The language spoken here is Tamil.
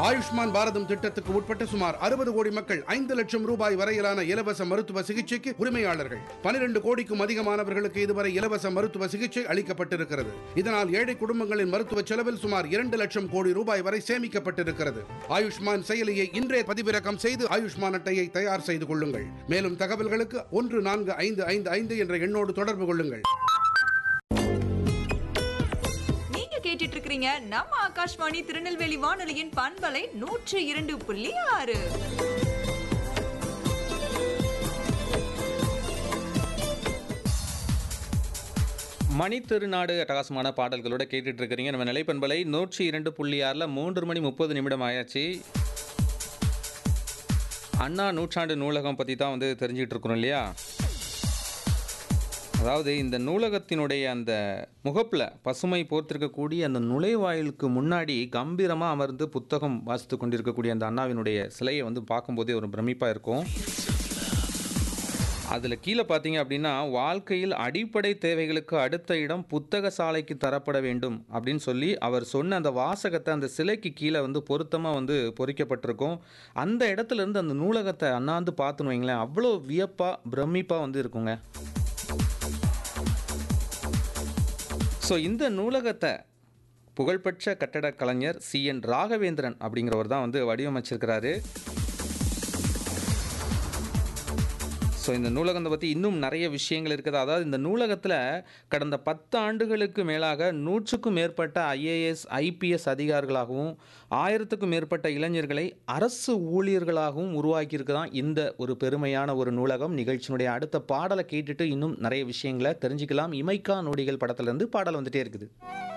ஆயுஷ்மான் பாரதம் திட்டத்துக்கு உட்பட்ட சுமார் அறுபது கோடி மக்கள் ஐந்து லட்சம் ரூபாய் வரையிலான இலவச மருத்துவ சிகிச்சைக்கு உரிமையாளர்கள் பனிரெண்டு கோடிக்கும் அதிகமானவர்களுக்கு இதுவரை இலவச மருத்துவ சிகிச்சை அளிக்கப்பட்டிருக்கிறது இதனால் ஏழை குடும்பங்களின் மருத்துவ செலவில் சுமார் இரண்டு லட்சம் கோடி ரூபாய் வரை சேமிக்கப்பட்டிருக்கிறது ஆயுஷ்மான் செயலியை இன்றே பதிவிறக்கம் செய்து ஆயுஷ்மான் அட்டையை தயார் செய்து கொள்ளுங்கள் மேலும் தகவல்களுக்கு ஒன்று நான்கு ஐந்து ஐந்து ஐந்து என்ற எண்ணோடு தொடர்பு கொள்ளுங்கள் நீங்க கேட்டுட்டு இருக்கிறீங்க நம்ம ஆகாஷ்வாணி திருநெல்வேலி வானொலியின் பண்பலை நூற்று இரண்டு புள்ளி ஆறு மணி திருநாடு அட்டகாசமான பாடல்களோட கேட்டுட்டு இருக்கிறீங்க நம்ம நிலைப்பண்பலை நூற்றி இரண்டு புள்ளி ஆறில் மூன்று மணி முப்பது நிமிடம் ஆயாச்சு அண்ணா நூற்றாண்டு நூலகம் பற்றி தான் வந்து தெரிஞ்சுக்கிட்டு இருக்கிறோம் இல்லையா அதாவது இந்த நூலகத்தினுடைய அந்த முகப்பில் பசுமை போர்த்திருக்கக்கூடிய அந்த நுழைவாயிலுக்கு முன்னாடி கம்பீரமாக அமர்ந்து புத்தகம் வாசித்து கொண்டிருக்கக்கூடிய அந்த அண்ணாவினுடைய சிலையை வந்து பார்க்கும்போதே ஒரு பிரமிப்பாக இருக்கும் அதில் கீழே பார்த்தீங்க அப்படின்னா வாழ்க்கையில் அடிப்படை தேவைகளுக்கு அடுத்த இடம் புத்தக சாலைக்கு தரப்பட வேண்டும் அப்படின்னு சொல்லி அவர் சொன்ன அந்த வாசகத்தை அந்த சிலைக்கு கீழே வந்து பொருத்தமாக வந்து பொறிக்கப்பட்டிருக்கும் அந்த இடத்துல இருந்து அந்த நூலகத்தை அண்ணாந்து பார்த்துன்னு வைங்களேன் அவ்வளோ வியப்பாக பிரமிப்பாக வந்து இருக்குங்க ஸோ இந்த நூலகத்தை புகழ்பெற்ற கட்டடக் கலைஞர் சி என் ராகவேந்திரன் அப்படிங்கிறவர் தான் வந்து வடிவமைச்சிருக்கிறாரு ஸோ இந்த நூலகத்தை பற்றி இன்னும் நிறைய விஷயங்கள் இருக்குது அதாவது இந்த நூலகத்தில் கடந்த பத்து ஆண்டுகளுக்கு மேலாக நூற்றுக்கும் மேற்பட்ட ஐஏஎஸ் ஐபிஎஸ் அதிகாரிகளாகவும் ஆயிரத்துக்கும் மேற்பட்ட இளைஞர்களை அரசு ஊழியர்களாகவும் உருவாக்கியிருக்கு தான் இந்த ஒரு பெருமையான ஒரு நூலகம் நிகழ்ச்சியினுடைய அடுத்த பாடலை கேட்டுட்டு இன்னும் நிறைய விஷயங்களை தெரிஞ்சுக்கலாம் இமைக்கா நொடிகள் படத்துலேருந்து பாடல் வந்துட்டே இருக்குது